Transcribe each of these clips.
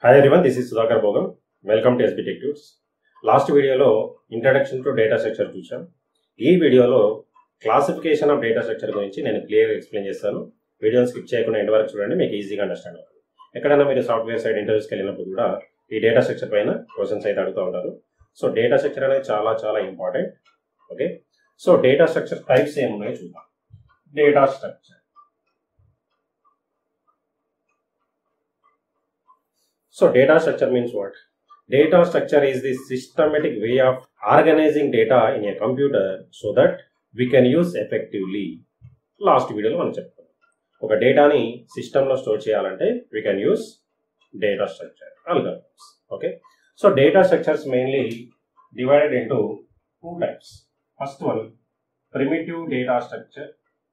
Hi everyone this is Sudhakar Bhogam welcome to SB techtives last వీడియోలో introduction to data structure చూసాం ఈ వీడియోలో classification of data structure గురించి నేను క్లియర్గా ఎక్స్ప్లెయిన్ చేస్తాను వీడియోని స్కిప్ చేయకుండా ఎండ్ వరకు చూడండి మీకు ఈజీగా అండర్స్టాండ్ అవుతుంది ఎక్కడైనా మీరు సాఫ్ట్వేర్ సైడ్ ఇంటర్వ్యూస్కి వెళ్ళినప్పుడు కూడా ఈ డేటా స్ట్రక్చర్ పైన క్వశ్చన్స్ అయితే అడుగుతూ ఉంటారు సో డేటా స్ట్రక్చర్ అనేది చాలా చాలా important okay so data structure types ఏమున్నాయో చూద్దాం data structure So data structure means what? Data structure is the systematic way of organizing data in a computer so that we can use effectively. Last వీడియోలో మనం చెప్పుకున్నాం ఒక డేటాని సిస్టంలో store చేయాలంటే we can use data structure algorithms okay so data structures mainly divided into two types first one primitive data structure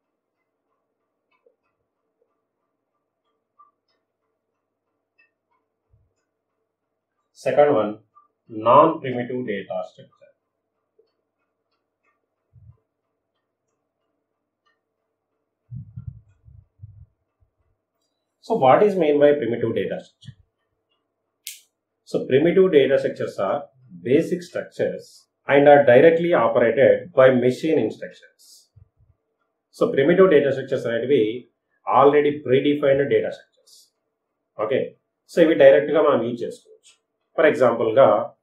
Second one, non-primitive data structure. So what is meant by primitive data structure? So primitive data structures are basic structures and are directly operated by machine instructions. So primitive data structures అనేటివి already predefined data structures okay so ఇవి డైరెక్ట్గా మనం use చేసుకోవచ్చు for ఎగ్జాంపుల్గా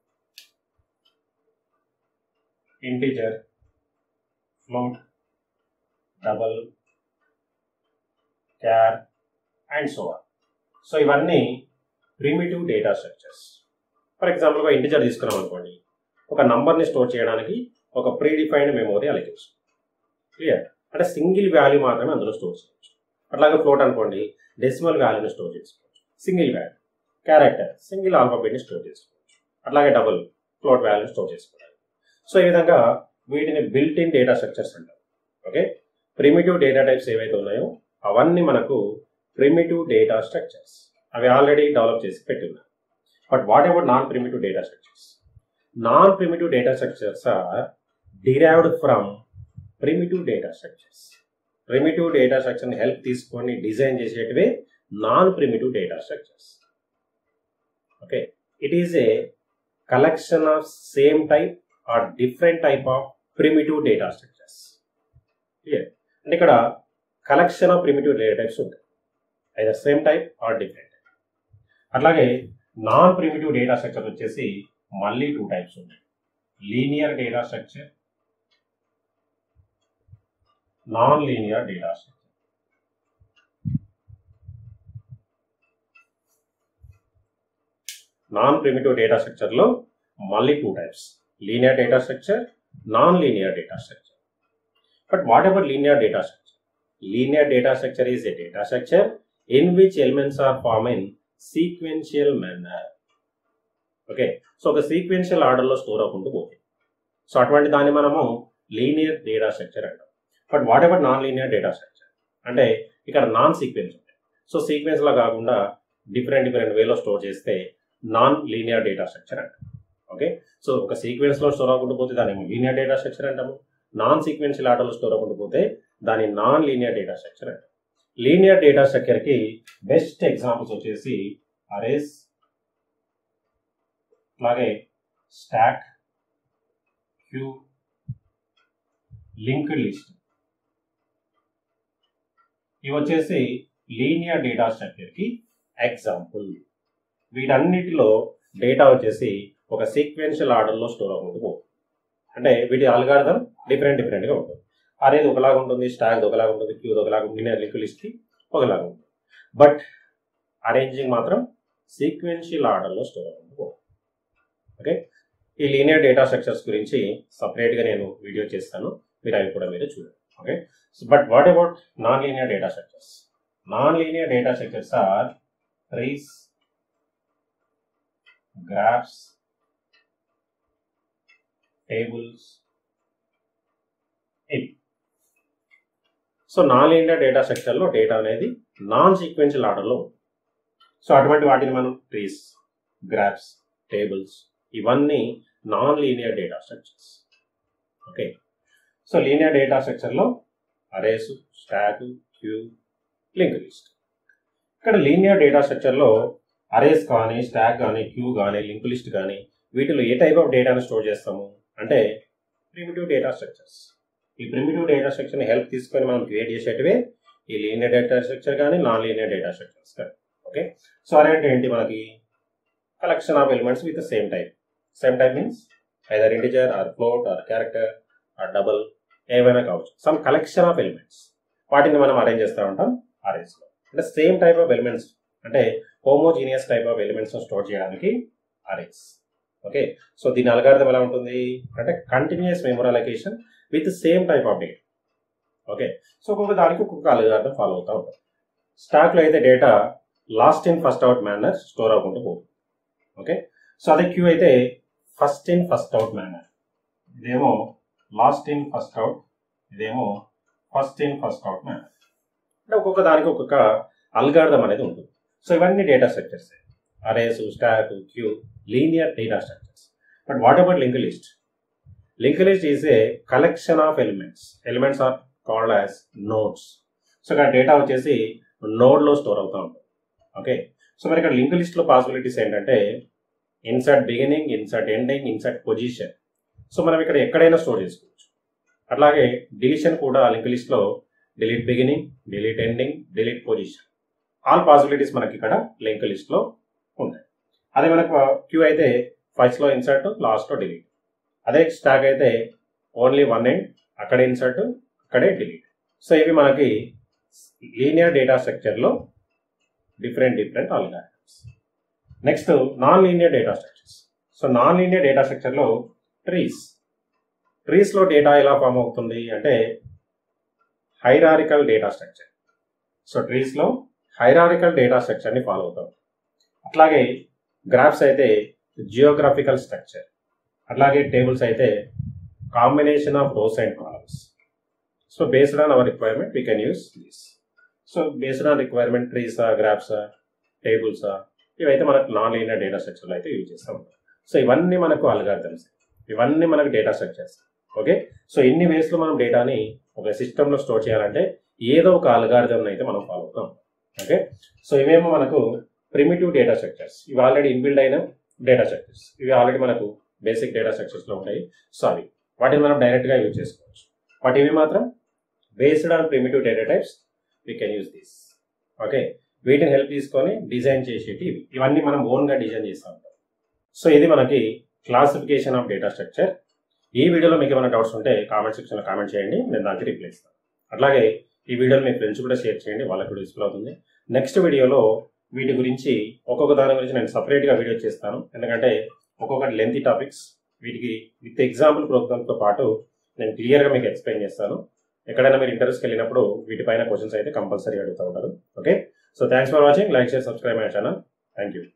integer float double char and so on so ఇవన్నీ primitive data structures for ఎగ్జాంపుల్గా integer తీసుకున్నాం అనుకోండి ఒక నంబర్ని స్టోర్ చేయడానికి ఒక ప్రీడిఫైన్డ్ మెమోరీ అలొకేషన్ క్లియర్ అంటే సింగిల్ వాల్యూ మాత్రమే అందులో స్టోర్ చేయొచ్చు అట్లాగే ఫ్లోట్ అనుకోండి డెసిమల్ వాల్యూని స్టోర్ చేసుకోవచ్చు single value character single ఆల్ఫాబెట్ని store చేసుకోవచ్చు అట్లాగే డబుల్ ఫ్లోట్ వాల్యూ స్టోర్ చేసుకోవాలి సో ఈ విధంగా వీటిని బిల్ట్ ఇన్ డేటా స్ట్రక్చర్స్ అంటారు ఓకే ప్రిమిటివ్ డేటా టైప్స్ ఏవైతే ఉన్నాయో అవన్నీ మనకు ప్రిమిటివ్ డేటా స్ట్రక్చర్స్ అవి ఆల్రెడీ డెవలప్ చేసి పెట్టున్నారు but whatever non primitive data structures non primitive data structures are derived from primitive data structures primitive data స్ట్రక్చర్ని help తీసుకొని design చేసేటివే non primitive data structures okay it is a collection of same type or different type of primitive data structures clear అంటే ఇక్కడ collection of primitive data types ఉంటాయి either same type or different type అట్లాగే non primitive data structure వచ్చేసి మళ్ళీ two types ఉంటాయి linear data structure non linear data structure non primitive data స్ట్రక్చర్లో మళ్ళీ two types linear data structure non linear data structure but whatever linear data structure linear data structure is a data structure in which elements are form in sequential manner okay so ఒక sequential ఆర్డర్లో store అవ్వకుండా పోతుంది so అటువంటి దాన్ని మనము linear data structure అంటాం but whatever non linear data structure అంటే ఇక్కడ నాన్ సీక్వెన్స్ ఉంటాయి సో సీక్వెన్స్ లా కాకుండా డిఫరెంట్ డిఫరెంట్ వేలో స్టోర్ చేస్తే నాన్ లీనియర్ డేటా స్ట్రక్చర్ అంటాం ఓకే సో ఒక సీక్వెన్స్ లో స్టోర్ అవ్వకుండా పోతే దాన్ని లీనియర్ డేటా స్ట్రక్చర్ అంటాము నాన్ సీక్వెన్షియల్ ఆర్డర్లో స్టోర్ అవ్వకుండా పోతే దాన్ని నాన్ లీనియర్ డేటా స్ట్రక్చర్ అంటాం లీనియర్ డేటా స్ట్రక్చర్ కి బెస్ట్ ఎగ్జాంపుల్స్ వచ్చేసి అరేస్ అలాగే స్టాక్ క్యూ లింక్డ్ లిస్ట్ ఇవి వచ్చేసి లీనియర్ డేటా స్ట్రక్చర్ కి ఎగ్జాంపుల్ వీటన్నిటిలో డేటా వచ్చేసి ఒక సీక్వెన్షియల్ ఆర్డర్లో స్టోర్ అవ్వకుండా పోతుంది అంటే వీటి అల్గార్థం డిఫరెంట్ డిఫరెంట్గా ఉంటుంది అనేది ఒకలాగా ఉంటుంది స్టాక్ ఒకలాగా ఉంటుంది క్యూ ఒకలాగా ఉంటుంది లింక్ లిస్ట్కి ఒకలాగా ఉంటుంది బట్ అరేంజింగ్ మాత్రం సీక్వెన్షియల్ ఆర్డర్లో స్టోర్ అవ్వకుండా పోతుంది ఓకే ఈ లీనియర్ డేటా స్ట్రక్చర్స్ గురించి సపరేట్గా నేను వీడియో చేస్తాను మీరు అవి కూడా మీరు చూడండి okay but what about non linear data structures non linear data structures are trees graphs, tables, ఇవి సో నాన్ లీనియర్ డేటా స్ట్రక్చర్లో డేటా అనేది నాన్ సీక్వెన్షియల్ ఆర్డర్లో ఉంటుంది సో అటువంటి వాటిని మనం ట్రీస్ గ్రాఫ్స్ టేబుల్స్ ఇవన్నీ non linear data structures okay so linear data స్ట్రక్చర్లో arrays stack queue link list ఇక్కడ లీనియర్ డేటా స్ట్రక్చర్లో అరేస్ కానీ స్టాక్ కానీ క్యూ కానీ లింక్ లిస్ట్ కానీ వీటిలో ఏ టైప్ ఆఫ్ డేటాను స్టోర్ చేస్తాము అంటే ప్రిమిటివ్ డేటా స్ట్రక్చర్స్ ఈ ప్రిమిటివ్ డేటా స్ట్రక్చర్ని హెల్ప్ తీసుకొని మనం క్రియేట్ చేసేటివే ఈ లీనియర్ డేటా స్ట్రక్చర్ కానీ నాన్ లీనియర్ డేటా స్ట్రక్చర్స్ కానీ ఓకే సో అరే అంటే ఏంటి మనకి collection of elements with same type same type means either integer or float or character or double ఏవైనా కావచ్చు సమ్ కలెక్షన్ ఆఫ్ ఎలిమెంట్స్ వాటిని మనం arrange చేస్తూ ఉంటాం అరేంజ్లో అంటే సేమ్ టైప్ ఆఫ్ ఎలిమెంట్స్ అంటే homogeneous type of elements store చేయడానికి అరేంజ్ ఓకే సో దీని అల్గారిథం ఎలా ఉంటుంది అంటే continuous memory allocation with same type of data okay so ఒక్కొక్క దానికి ఒక్కొక్క అల్గారిథం ఫాలో అవుతూ ఉంటాం స్టాక్లో అయితే data last in first out manner store అవ్వకుండా పోతుంది ఓకే సో అదే క్యూ అయితే first in first out manner ఇదేమో లాస్ట్ ఇన్ ఫస్ట్ అవుట్ ఇదేమో first in first out manner అంటే ఒక్కొక్క దానికి ఒక్కొక్క అల్గారిథం అనేది ఉంటుంది సో ఇవన్నీ data structures arrays stack queue linear data structures but what about link list link list is a collection of elements elements are called as nodes so ఇక్కడ data వచ్చేసి నోడ్లో స్టోర్ అవుతూ ఉంటుంది ఓకే సో మరి ఇక్కడ link లిస్ట్లో possibilities ఏంటంటే insert beginning insert ending insert position so మనం ఇక్కడ ఎక్కడైనా స్టోర్ చేసుకోవచ్చు అట్లాగే డిలీషన్ కూడా లింక్ లిస్ట్లో delete beginning delete ending delete position all possibilities మనకి ఇక్కడ లింక్ లిస్ట్లో ఉంటాయి అదే మనకు క్యూ అయితే ఫస్ట్లో ఇన్సర్ట్ లాస్ట్లో డిలీట్ అదే స్టాక్ అయితే ఓన్లీ వన్ ఎండ్ అక్కడే ఇన్సర్ట్ అక్కడే డిలీట్ సో ఇవి మనకి లీనియర్ డేటా స్ట్రక్చర్లో different different algorithms next non linear data structures so non linear data స్ట్రక్చర్లో ట్రీస్ ట్రీస్లో డేటా ఎలా ఫామ్ అవుతుంది అంటే హైరారికల్ డేటా స్ట్రక్చర్ సో ట్రీస్లో హైరారికల్ డేటా స్ట్రక్చర్ని ఫాలో అవుతాం అట్లాగే గ్రాఫ్స్ అయితే జియోగ్రఫికల్ స్ట్రక్చర్ అట్లాగే టేబుల్స్ అయితే combination of rows and columns so based on our requirement we can use this so based on requirement ట్రీసా గ్రాఫ్సా టేబుల్సా ఇవైతే మనకు నాన్ లీనియర్ డేటా స్ట్రక్చర్లో అయితే యూజ్ చేస్తాం సో ఇవన్నీ మనకు అల్గారిథమ్స్ ఇవన్నీ మనకు డేటా స్ట్రక్చర్స్ ఓకే సో ఇన్ని వేస్లో మనం డేటాని ఒక సిస్టంలో స్టోర్ చేయాలంటే ఏదో ఒక అల్గారిథం అయితే మనం ఫాలో అవుతాం ఓకే సో ఇవేమో మనకు ప్రిమిటివ్ డేటా స్ట్రక్చర్స్ ఇవి ఆల్రెడీ ఇన్బిల్డ్ అయిన డేటా స్ట్రక్చర్స్ ఇవి ఆల్రెడీ మనకు బేసిక్ డేటా స్ట్రక్చర్స్లో ఉంటాయి సో అవి వాటిని మనం డైరెక్ట్గా యూజ్ చేసుకోవచ్చు బట్ ఇవి మాత్రం based on primitive data types we can use this okay వీటిని హెల్ప్ తీసుకొని డిజైన్ చేసేటి ఇవి ఇవన్నీ మనం ఓన్గా డిజైన్ చేస్తూ ఉంటాం సో ఇది మనకి క్లాసిఫికేషన్ ఆఫ్ డేటా స్ట్రక్చర్ ఈ వీడియోలో మీకు ఏమైనా డౌట్స్ ఉంటే కామెంట్ సెక్షన్లో కామెంట్ చేయండి నేను దానికి రిప్లై ఇస్తాను అట్లాగే ఈ వీడియోని మీ ఫ్రెండ్స్ కూడా షేర్ చేయండి వాళ్ళకి కూడా యూస్ఫుల్ అవుతుంది నెక్స్ట్ వీడియోలో వీటి గురించి ఒక్కొక్క దాని గురించి నేను సపరేట్గా వీడియో చేస్తాను ఎందుకంటే ఒక్కొక్కటి లెంతీ టాపిక్స్ వీటికి విత్ ఎగ్జాంపుల్ ప్రోగ్రామ్తో పాటు నేను క్లియర్గా మీకు ఎక్స్ప్లెయిన్ చేస్తాను ఎక్కడైనా మీరు ఇంటర్వ్యూస్కి వెళ్ళినప్పుడు వీటిపైన క్వశ్చన్స్ అయితే కంపల్సరీ అడుగుతూ ఉంటారు okay so thanks for watching like share subscribe my channel thank you